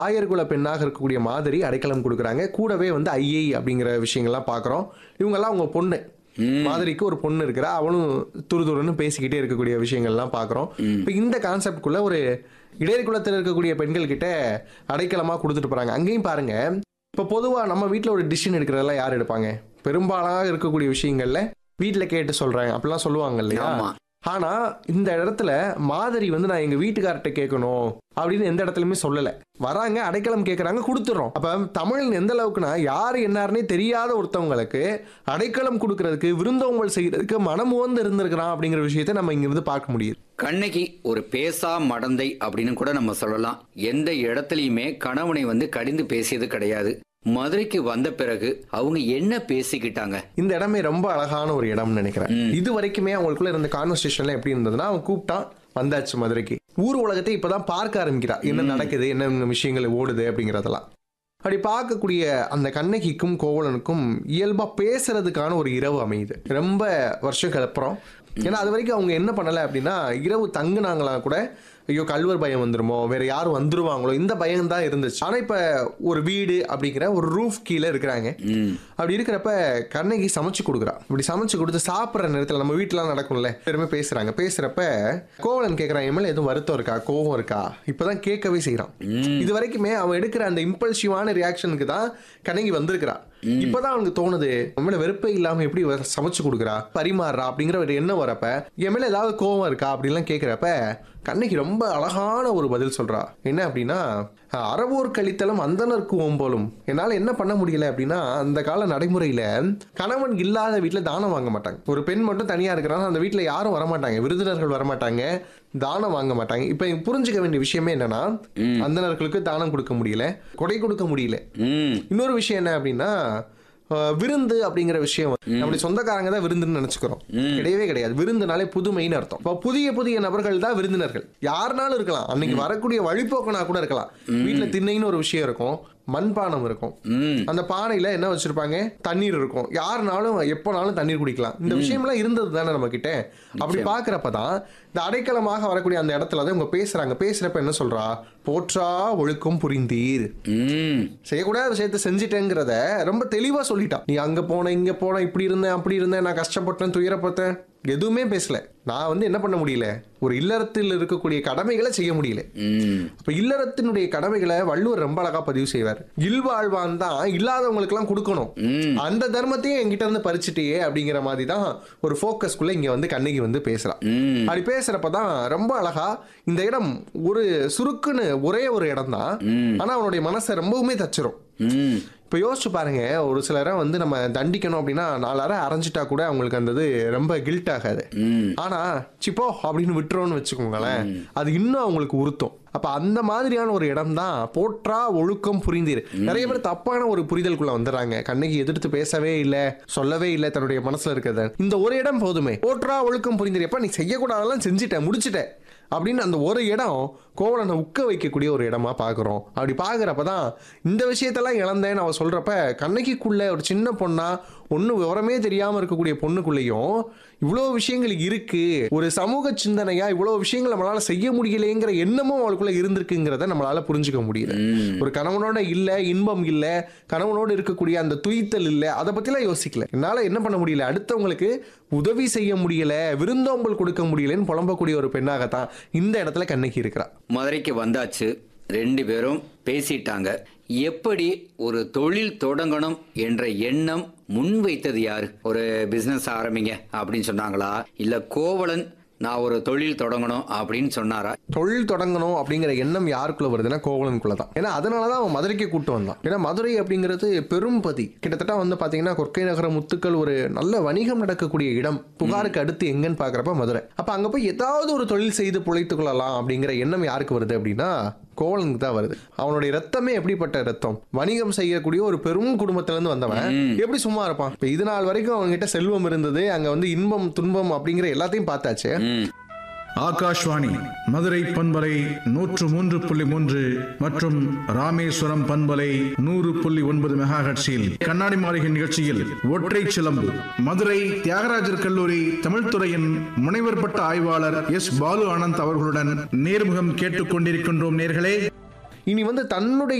ஆயர்குல பெண்ணாக இருக்கக்கூடிய மாதிரி அடைக்கலம் கொடுக்குறாங்க கூடவே வந்து ஐஏ அப்படிங்கிற விஷயங்கள்லாம் பார்க்குறோம் இவங்கெல்லாம் அவங்க பொண்ணு மாதிரிக்கு ஒரு பொண்ணு இருக்கிறா அவனும் துரு துருன்னு பேசிக்கிட்டே இருக்கக்கூடிய விஷயங்கள்லாம் பார்க்குறோம் இப்போ இந்த கான்செப்ட்குள்ள ஒரு இடையர் குலத்தில் இருக்கக்கூடிய பெண்கள் கிட்ட அடைக்கலமா கொடுத்துட்டு போறாங்க அங்கேயும் பாருங்க இப்போ பொதுவாக நம்ம வீட்டில் ஒரு டிசிஷன் எடுக்கிறதெல்லாம் யார் எடுப்பாங்க பெரும்பாலாக இருக்கக்கூடிய விஷயங்கள்ல வீட்டில் கேட்டு சொல்றாங்க அப்படிலாம் சொல்லுவாங்க இல்லையா ஆமா ஆனா இந்த இடத்துல மாதிரி வந்து நான் எங்க வீட்டுக்கார்ட்ட கேட்கணும் அப்படின்னு எந்த இடத்துலயுமே சொல்லல வராங்க அடைக்கலம் கேட்கறாங்க கொடுத்துறோம் அப்ப தமிழ் எந்த அளவுக்குன்னா யாரு என்னாருன்னே தெரியாத ஒருத்தவங்களுக்கு அடைக்கலம் கொடுக்கறதுக்கு விருந்தோம்பல் செய்யறதுக்கு மனம் உவந்து இருந்திருக்கிறான் அப்படிங்கிற விஷயத்தை நம்ம இங்க இருந்து பார்க்க முடியுது கண்ணகி ஒரு பேசா மடந்தை அப்படின்னு கூட நம்ம சொல்லலாம் எந்த இடத்துலயுமே கணவனை வந்து கடிந்து பேசியது கிடையாது மதுரைக்கு வந்த பிறகு அவங்க என்ன பேசிக்கிட்டாங்க இந்த இடமே ரொம்ப அழகான ஒரு இடம்னு நினைக்கிறேன் இது வரைக்குமே அவங்களுக்குள்ள இருந்த கான்வர்சேஷன்ல எப்படி இருந்ததுன்னா அவன் கூப்பிட்டான் வந்தாச்சு மதுரைக்கு ஊர் உலகத்தை இப்பதான் பார்க்க ஆரம்பிக்கிறா என்ன நடக்குது என்ன விஷயங்கள் ஓடுது அப்படிங்கறதெல்லாம் அப்படி பார்க்கக்கூடிய அந்த கண்ணகிக்கும் கோவலனுக்கும் இயல்பா பேசுறதுக்கான ஒரு இரவு அமையுது ரொம்ப வருஷங்களுக்கு அப்புறம் ஏன்னா அது வரைக்கும் அவங்க என்ன பண்ணல அப்படின்னா இரவு தங்குனாங்களா கூட ஐயோ கல்வர் பயம் வந்துருமோ வேற யாரும் வந்துருவாங்களோ இந்த பயம் தான் இருந்துச்சு ஆனா இப்ப ஒரு வீடு அப்படிங்கிற ஒரு ரூஃப் கீழே இருக்கிறாங்க ம் அப்படி இருக்கிறப்ப கண்ணகி சமைச்சு கொடுக்குறா இப்படி சமைச்சு கொடுத்து சாப்பிட்ற நேரத்தில் நம்ம வீட்டிலாம் நடக்கும்ல பெருமை பேசுறாங்க பேசுறப்ப கோவலன் கேட்குறான் என் மேல எதுவும் வருத்தம் இருக்கா கோவம் இருக்கா இப்பதான் கேட்கவே செய்றான் இது வரைக்குமே அவன் எடுக்கிற அந்த இம்பல்சிவான ரியாக்ஷனுக்கு தான் கண்ணகி வந்திருக்கிறா இப்பதான் அவனுக்கு தோணுது உன் மேல வெறுப்பே இல்லாம எப்படி இவ சமைச்சு கொடுக்குறா பரிமாறுறா அப்படிங்கிற ஒரு எண்ணம் வரப்ப என் மேல ஏதாவது கோவம் இருக்கா அப்படின்லாம் கேட்கிறப்ப கண்ணகி ரொம்ப அழகான ஒரு பதில் சொல்றா என்ன அப்படின்னா அறவோர் கழித்தலும் அந்தனருக்கு ஓம்போலும் என்னால என்ன பண்ண முடியல அப்படின்னா அந்த கால நடைமுறையில கணவன் இல்லாத வீட்டுல தானம் வாங்க மாட்டாங்க ஒரு பெண் மட்டும் தனியா இருக்கிறாங்க அந்த வீட்டுல யாரும் வரமாட்டாங்க விருந்தினர்கள் வரமாட்டாங்க தானம் வாங்க மாட்டாங்க இப்ப புரிஞ்சுக்க வேண்டிய விஷயமே என்னன்னா அந்தனர்களுக்கு தானம் கொடுக்க முடியல கொடை கொடுக்க முடியல ம் இன்னொரு விஷயம் என்ன அப்படின்னா அஹ், விருந்து அப்படிங்கிற விஷயம் வந்து நம்முடைய சொந்தக்காரங்க தான் விருந்துன்னு நினைச்சுக்கிறோம் கிடையவே கிடையாது விருந்துனாலே புதுமைன்னு அர்த்தம் இப்போ புதிய புதிய நபர்கள் தான் விருந்தினர்கள் யாருனாலும் இருக்கலாம் அன்னைக்கு வரக்கூடிய வழிபோக்கனா கூட இருக்கலாம் வீட்டுல திண்ணைன்னு ஒரு விஷயம் இருக்கும் மண்பானம் இருக்கும் ம் அந்த பானையில என்ன வச்சிருப்பாங்க தண்ணீர் இருக்கும் யாருனாலும் எப்போனாலும் தண்ணீர் குடிக்கலாம் இந்த விஷயம்லாம் இருந்தது தானே நம்ம கிட்ட அப்படி பாக்குறப்ப தான் இந்த அடைக்கலமாக வரக்கூடிய அந்த இடத்துல தான் இவங்க பேசுறாங்க பேசுறப்ப என்ன சொல்றா போற்றா ஒழுக்கம் புரிந்தீர் ம் செய்யக்கூடாத விஷயத்த செஞ்சிட்டேங்கிறத ரொம்ப தெளிவா சொல்லிட்டான் நீ அங்க போன இங்க போன இப்படி இருந்தேன் அப்படி இருந்தேன் நான் கஷ்டப்பட்டேன் துயரப்பட்டேன் எதுவுமே பேசல நான் வந்து என்ன பண்ண முடியல ஒரு இல்லறத்தில் இருக்கக்கூடிய கடமைகளை செய்ய முடியல ம் அப்ப இல்லறத்தினுடைய கடமைகளை வள்ளுவர் ரொம்ப அழகா பதிவு செய்வார் இல்வாழ்வான் தான் இல்லாதவங்களுக்குலாம் கொடுக்கணும் ம். அந்த தர்மத்தையும் என்கிட்ட இருந்து பறிச்சுட்டியே அப்படிங்கிற மாதிரி தான் ஒரு ஃபோக்கஸ்குள்ள இங்க வந்து கண்ணகி வந்து பேசுறா ம் அப்படி பேசுறப்ப தான் ரொம்ப அழகா இந்த இடம் ஒரு சுருக்குன்னு ஒரே ஒரு இடம் தான் ஆனா அவனுடைய மனசை ரொம்பவுமே தச்சிரும் ம் இப்போ யோசிச்சு பாருங்க ஒரு சிலரை வந்து நம்ம தண்டிக்கணும் அப்படின்னா நாலரை அரைஞ்சிட்டா கூட அவங்களுக்கு அந்த இது ரொம்ப கில்ட் ஆகாது ம் ஆனா சிப்போ அப்படின்னு விட்டுறோம்னு வச்சுக்கோங்களேன் அது இன்னும் அவங்களுக்கு உறுத்தும் அப்ப அந்த மாதிரியான ஒரு இடம் தான் போற்றா ஒழுக்கம் புரிந்தீர் நிறைய பேர் தப்பான ஒரு புரிதலுக்குள்ள வந்துடுறாங்க கண்ணகி எதிர்த்து பேசவே இல்ல சொல்லவே இல்ல தன்னுடைய மனசுல இருக்கிறத இந்த ஒரு இடம் போதுமே போற்றா ஒழுக்கம் புரிந்தீர் எப்ப நீ செய்யக்கூடாதெல்லாம் செஞ்சுட்ட முடிச்சிட்ட அப்படின்னு அந்த ஒரு இடம் கோவலனை உக்க வைக்கக்கூடிய ஒரு இடமா பார்க்குறோம் அப்படி பார்க்குறப்ப தான் இந்த விஷயத்தெல்லாம் இழந்தேன்னு அவ சொல்றப்ப கண்ணகிக்குள்ள ஒரு சின்ன பொண்ணா ஒன்றும் விவரமே தெரியாம இருக்கக்கூடிய பொண்ணுக்குள்ளேயும் இவ்வளோ விஷயங்கள் இருக்கு ஒரு சமூக சிந்தனையா இவ்வளோ விஷயங்கள் நம்மளால செய்ய முடியலைங்கிற எண்ணமும் அவளுக்குள்ள இருந்திருக்குங்கிறத நம்மளால புரிஞ்சுக்க முடியுது ஒரு கணவனோட இல்ல இன்பம் இல்ல கணவனோடு இருக்கக்கூடிய அந்த துய்த்தல் இல்ல அதை பத்திலாம் யோசிக்கல என்னால என்ன பண்ண முடியல அடுத்தவங்களுக்கு உதவி செய்ய முடியல விருந்தோம்பல் கொடுக்க முடியலன்னு புலம்பக்கூடிய ஒரு பெண்ணாகத்தான் இந்த இடத்துல கண்ணகி இருக்கிறா மதுரைக்கு வந்தாச்சு ரெண்டு பேரும் பேசிட்டாங்க எப்படி ஒரு தொழில் தொடங்கணும் என்ற எண்ணம் முன்வைத்தது யாரு ஒரு பிசினஸ் ஆரம்பிங்க அப்படின்னு சொன்னாங்களா இல்ல கோவலன் நான் ஒரு தொழில் தொடங்கணும் அப்படின்னு சொன்னாரா தொழில் தொடங்கணும் அப்படிங்கிற எண்ணம் யாருக்குள்ள வருதுன்னா கோவலனுக்குள்ள தான் ஏன்னா அதனால தான் அவன் மதுரைக்கு கூட்டு வந்தான் ஏன்னா மதுரை அப்படிங்கிறது பெரும்பதி கிட்டத்தட்ட வந்து பாத்தீங்கன்னா கொற்கை நகர முத்துக்கள் ஒரு நல்ல வணிகம் நடக்கக்கூடிய இடம் புகாருக்கு அடுத்து எங்கன்னு பாக்குறப்ப மதுரை அப்ப அங்க போய் ஏதாவது ஒரு தொழில் செய்து பிழைத்துக் கொள்ளலாம் அப்படிங்கிற எண்ணம் யாருக்கு வருது அப்படின்னா கோவலனுக்கு தான் வருது அவனுடைய ரத்தமே எப்படிப்பட்ட ரத்தம் வணிகம் செய்யக்கூடிய ஒரு பெரும் குடும்பத்துல இருந்து வந்தவன் எப்படி சும்மா இருப்பான் இப்ப இது நாள் வரைக்கும் அவன்கிட்ட செல்வம் இருந்தது அங்க வந்து இன்பம் துன்பம் அப்படிங்கிற எல்லாத்தையும் பார்த்தாச்சு ம் ஆகாஷ்வாணி மதுரை பண்பலை நூற்று மூன்று புள்ளி மூன்று மற்றும் ராமேஸ்வரம் பண்பலை நூறு புள்ளி ஒன்பது மெகாஹட்ஸில் கண்ணாடி மாளிகை நிகழ்ச்சியில் ஒற்றை சிலம்பு மதுரை தியாகராஜர் கல்லூரி தமிழ்துறையின் முனைவர் பட்ட ஆய்வாளர் எஸ் பாலு ஆனந்த் அவர்களுடன் நேர்முகம் கேட்டுக்கொண்டிருக்கின்றோம் நேர்களே இனி வந்து தன்னுடைய